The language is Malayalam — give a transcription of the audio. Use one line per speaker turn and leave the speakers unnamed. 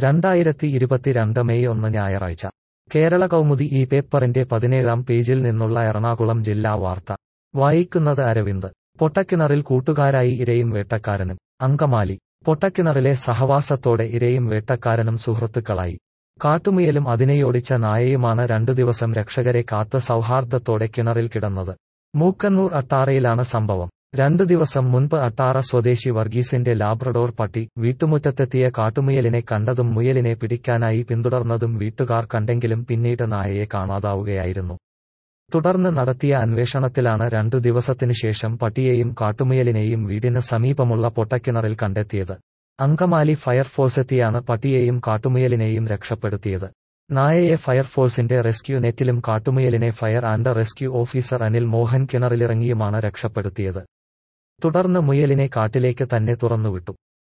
രണ്ടായിരത്തി ഇരുപത്തിരണ്ട് മെയ് ഒന്ന് ഞായറാഴ്ച കേരള കൗമുദി ഈ പേപ്പറിന്റെ പതിനേഴാം പേജിൽ നിന്നുള്ള എറണാകുളം ജില്ലാ വാർത്ത വായിക്കുന്നത് അരവിന്ദ് പൊട്ടക്കിണറിൽ കൂട്ടുകാരായി ഇരയും വേട്ടക്കാരനും അങ്കമാലി പൊട്ടക്കിണറിലെ സഹവാസത്തോടെ ഇരയും വേട്ടക്കാരനും സുഹൃത്തുക്കളായി കാട്ടുമുയലും അതിനെയോടിച്ച നായയുമാണ് രണ്ടു ദിവസം രക്ഷകരെ കാത്ത് സൗഹാർദ്ദത്തോടെ കിണറിൽ കിടന്നത് മൂക്കന്നൂർ അട്ടാറയിലാണ് സംഭവം രണ്ടു ദിവസം മുൻപ് അട്ടാറ സ്വദേശി വർഗീസിന്റെ ലാബ്രഡോർ പട്ടി വീട്ടുമുറ്റത്തെത്തിയ കാട്ടുമുയലിനെ കണ്ടതും മുയലിനെ പിടിക്കാനായി പിന്തുടർന്നതും വീട്ടുകാർ കണ്ടെങ്കിലും പിന്നീട് നായയെ കാണാതാവുകയായിരുന്നു തുടർന്ന് നടത്തിയ അന്വേഷണത്തിലാണ് രണ്ടു ദിവസത്തിനു ശേഷം പട്ടിയെയും കാട്ടുമുയലിനെയും വീടിന് സമീപമുള്ള പൊട്ടക്കിണറിൽ കണ്ടെത്തിയത് അങ്കമാലി ഫയർഫോഴ്സെത്തിയാണ് പട്ടിയെയും കാട്ടുമുയലിനെയും രക്ഷപ്പെടുത്തിയത് നായയെ ഫയർഫോഴ്സിന്റെ റെസ്ക്യൂ നെറ്റിലും കാട്ടുമുയലിനെ fire and rescue officer Anil Mohan കിണറിലിറങ്ങിയുമാണ് രക്ഷപ്പെടുത്തിയത് തുടർന്ന് മുയലിനെ കാട്ടിലേക്ക് തന്നെ തുറന്നുവിട്ടു